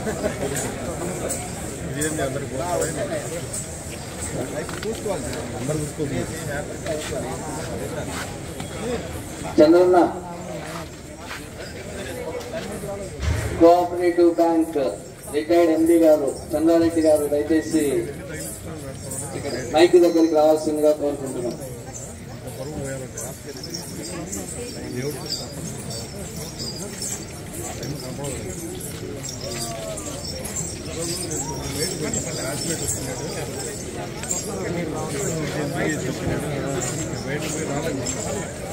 ఇదేంటి అందరికి అందరు చూసుకోవాలి Chandranna cooperative bank retired MD గారు చంద్రారెడ్డి గారు దయచేసి ఇక్కడ మైక్ దగ్గరికి రావాల్సిందిగా కోరుకుంటున్నాం పరువు పోయాలంటే దేవుడు ఏం కనపడదు రాసిపెట్టి వస్తున్నాడు వెయిట్ పోయి రాలేదు